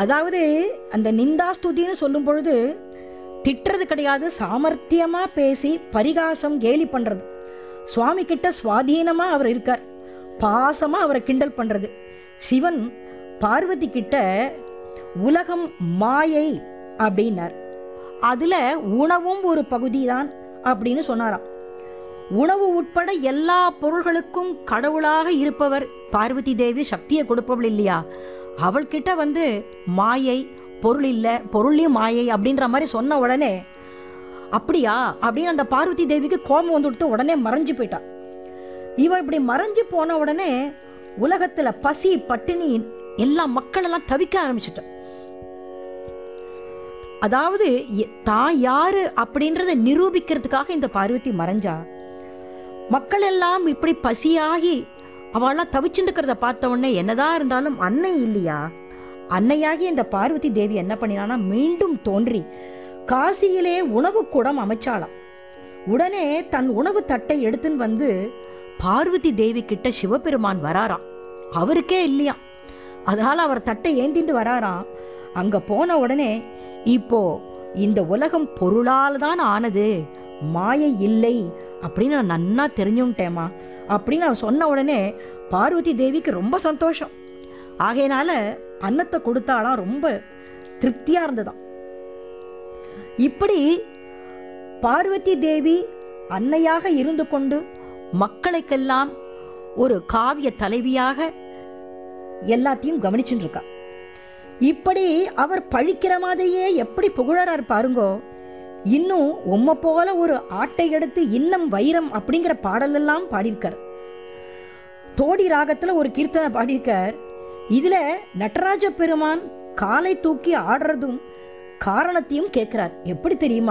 அதாவது அந்த நிந்தாஸ்துதின்னு சொல்லும் பொழுது திட்டுறது கிடையாது சாமர்த்தியமா பேசி பரிகாசம் கேலி பண்றது சுவாமி கிட்ட சுவாதீனமா அவர் இருக்கார் பாசமா அவரை கிண்டல் பண்றது சிவன் பார்வதி கிட்ட உலகம் மாயை அப்படின்னார் அதுல உணவும் ஒரு பகுதிதான் அப்படின்னு சொன்னாராம் உணவு உட்பட எல்லா பொருள்களுக்கும் கடவுளாக இருப்பவர் பார்வதி தேவி சக்தியை கொடுப்பவள் இல்லையா அவள்கிட்ட வந்து மாயை பொருள் இல்லை பொருளையும் மாயை அப்படின்ற மாதிரி சொன்ன உடனே அப்படியா அப்படின்னு அந்த பார்வதி தேவிக்கு கோபம் வந்து கொடுத்து உடனே மறைஞ்சு போயிட்டா இவ இப்படி மறைஞ்சு போன உடனே உலகத்துல பசி பட்டினி எல்லா மக்கள் எல்லாம் தவிக்க ஆரம்பிச்சிட்டா அதாவது எ- தான் யாரு அப்படின்றத நிரூபிக்கிறதுக்காக இந்த பார்வதி மறைஞ்சா மக்கள் எல்லாம் இப்படி பசியாகி அவள்லாம் தவிச்சுட்டு இருக்கிறத பார்த்த உடனே என்னதான் இருந்தாலும் அன்னை இல்லையா அன்னையாகி இந்த பார்வதி தேவி என்ன பண்ணினானா மீண்டும் தோன்றி காசியிலே உணவு கூடம் அமைச்சாளாம் உடனே தன் உணவு தட்டை எடுத்துன்னு வந்து பார்வதி தேவி கிட்ட சிவபெருமான் வராராம் அவருக்கே இல்லையா அதனால அவர் தட்டை ஏந்திண்டு வராராம் அங்க போன உடனே இப்போ இந்த உலகம் பொருளால் தான் ஆனது மாயை இல்லை அப்படின்னு நான் நன்னா தெரிஞ்சுட்டேம்மா அப்படின்னு அவன் சொன்ன உடனே பார்வதி தேவிக்கு ரொம்ப சந்தோஷம் ஆகையினால அன்னத்தை கொடுத்தாலாம் ரொம்ப திருப்தியா இருந்ததாம் இப்படி பார்வதி தேவி அன்னையாக இருந்து கொண்டு மக்களுக்கெல்லாம் ஒரு காவிய தலைவியாக எல்லாத்தையும் கவனிச்சுட்டு இருக்கா இப்படி அவர் பழிக்கிற மாதிரியே எப்படி புகழறார் பாருங்கோ இன்னும் உம்மை போல ஒரு ஆட்டை எடுத்து இன்னம் வைரம் அப்படிங்கிற பாடலெல்லாம் பாடியிருக்கார் தோடி ராகத்துல ஒரு கீர்த்தனை பாடியிருக்கார் இதுல நடராஜ பெருமான் காலை தூக்கி ஆடுறதும் காரணத்தையும் கேட்கிறார் எப்படி தெரியுமா